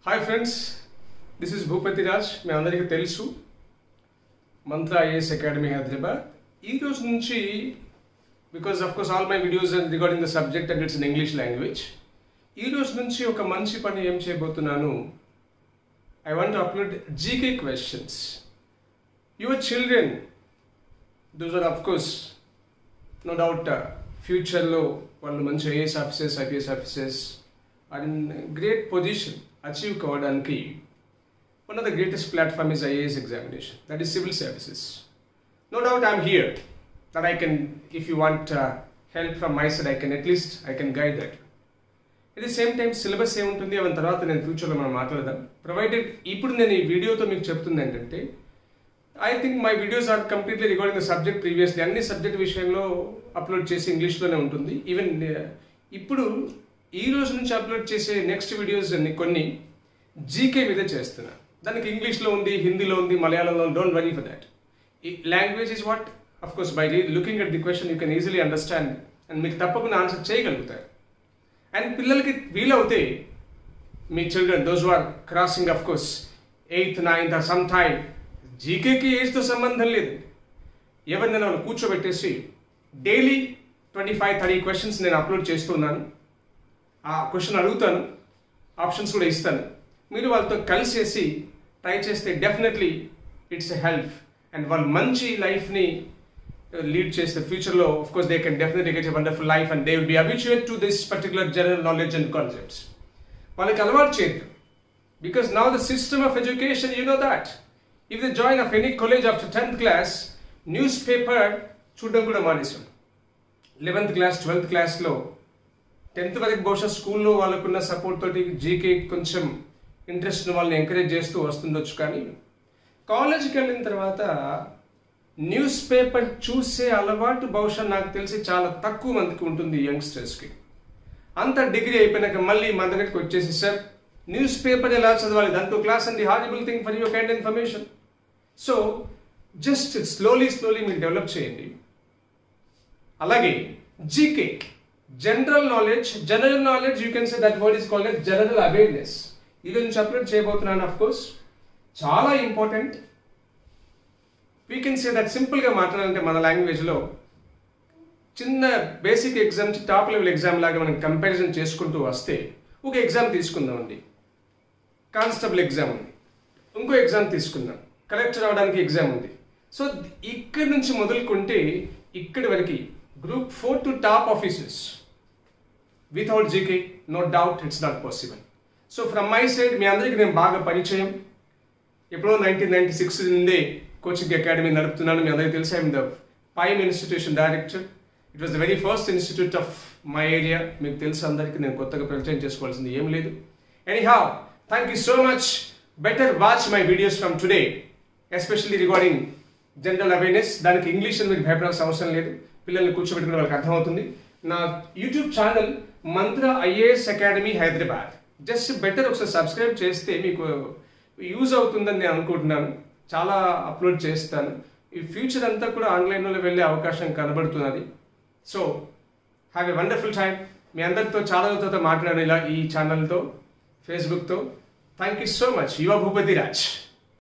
hi friends this is Bhupathi Raj మీ అందరికీ తెలుసు మంత్ర ఐఏఎస్ అకాడమీ హైదరాబాద్ ఈ రోజు నుంచి because of course all my videos regarding the subject and it's in English language ఈ రోజు నుంచి ఒక మంచి పని ఏం చేయబోతున్నాను I want upload GK questions your children those are of course no doubt ఫ్యూచర్లో వాళ్ళు మంచి IAS officers IPS officers are in great position achieve కావడానికి one of the greatest platform is IAS examination that is civil services no doubt I'm here that I can if you want help from my side I can at least I can guide that ఇది same time syllabus ఏముంటుంది అవన్న తర్వాత నేను ఫ్యూచర్లో మనం మాట్లాడదాం provided ఇప్పుడు నేను ఈ వీడియోతో మీకు చెప్తుంది ఏంటంటే I think my videos are completely recording the subject previously అన్ని సబ్జెక్ట్ విషయంలో అప్లోడ్ చేసి ఇంగ్లీష్లోనే ఉంటుంది ఈవెన్ ఇప్పుడు ఈ రోజు నుంచి అప్లోడ్ చేసే నెక్స్ట్ వీడియోస్ అన్ని కొన్ని జీకే మీద చేస్తున్నా దానికి ఇంగ్లీష్లో ఉంది హిందీలో ఉంది మలయాళంలో డోంట్ వరీ ఫర్ దాట్ ఈ language is what of course by looking at the question you can easily understand and మీకు తప్పకుండా ఆన్సర్ చేయగలుగుతారు అండ్ పిల్లలకి వీలవుతే మీ children those are crossing of course eighth ninth or some time జీకేకి ఏజ్తో సంబంధం లేదు ఎవరినైనా వాళ్ళు కూర్చోబెట్టేసి daily twenty five thirty questions నేను అప్లోడ్ చేస్తున్నాను ఆ క్వశ్చన్ అడుగుతాను ఆప్షన్స్ కూడా ఇస్తాను మీరు వాళ్ళతో కలిసేసి ట్రై చేస్తే definitely it's a help and వాళ్ళు మంచి లైఫ్ని లీడ్ చేస్తే ఫ్యూచర్లో of course they can definitely get a wonderful life and they will be habituate to this particular general knowledge and concepts వాళ్ళకి అలవాటు చేయద్దు because now the system of education you know that if the join of any college after tenth class newspaper చూడడం కూడా మానేసాం eleventh class twelfth క్లాస్లో tenth వరకు బహుశా స్కూల్లో వాళ్ళకున్న సపోర్ట్ తోటి జీకే కొంచెం ఇంట్రెస్ట్ వాళ్ళని ఎంకరేజ్ చేస్తూ వస్తుండొచ్చు కానీ కాలేజీకి వెళ్ళిన తర్వాత న్యూస్ పేపర్ చూసే అలవాటు బహుశా నాకు తెలిసి చాలా తక్కువ మందికి ఉంటుంది యంగ్స్టర్స్కి అంత డిగ్రీ అయిపోయినాక మళ్ళీ మన దగ్గరికి వచ్చేసి సార్ న్యూస్ పేపర్ ఎలా చదవాలి దాంతో class and the horrible thing for your kind information so just slowly slowly మీరు డెవలప్ చేయండి అలాగే GK general knowledge general knowledge you can say that word is called general awareness ఇది నుంచి upload చేయబోతున్నాను of course చాలా important we can say that సింపుల్గా మాట్లాడాలంటే మన లాంగ్వేజ్లో చిన్న basic exam top level exam లాగా మనం కంపారిజన్ చేసుకుంటూ వస్తే ఒక ఎగ్జామ్ తీసుకుందామండి కానిస్టేబుల్ ఎగ్జామ్ ఉంది ఇంకో ఎగ్జామ్ తీసుకుందాం కలెక్టర్ అవడానికి ఎగ్జామ్ ఉంది సో ఇక్కడి నుంచి మొదలుకుంటే ఇక్కడి వరకు group four to top officers without GK no doubt it's not possible so from my side మీ అందరికీ నేను బాగా పరిచయం ఎప్పుడో నైన్టీన్ నైన్టీ సిక్స్ నుండే కోచింగ్ అకాడమీ నడుపుతున్నాను మీ అందరికీ తెలిసి I'm the prime institution director it was the very first institute of my area మీకు తెలుసు అందరికీ నేను కొత్తగా పరిచయం చేసుకోవాల్సింది ఏం లేదు anyhow thank you so much better watch my videos from today especially regarding general awareness దానికి ఇంగ్లీష్ అని మీకు భయపడాల్సిన అవసరం లేదు పిల్లల్ని కూర్చోబెట్టుకుని వాళ్ళకి అర్థమవుతుంది నా YouTube channel Mantra IAS academy Hyderabad just better ఒకసారి సబ్స్క్రైబ్ చేస్తే మీకు యూజ్ అవుతుందని నేను అనుకుంటున్నాను చాలా అప్లోడ్ చేస్తాను ఈ ఫ్యూచర్ అంతా కూడా ఆన్లైన్లో వెళ్ళే అవకాశం కనబడుతున్నది so have a wonderful time మీ అందరితో చాలా రోజులతో మాట్లాడాను ఇలా ఈ ఛానల్తో ఫేస్బుక్తో thank you so much your Bhupathi Raj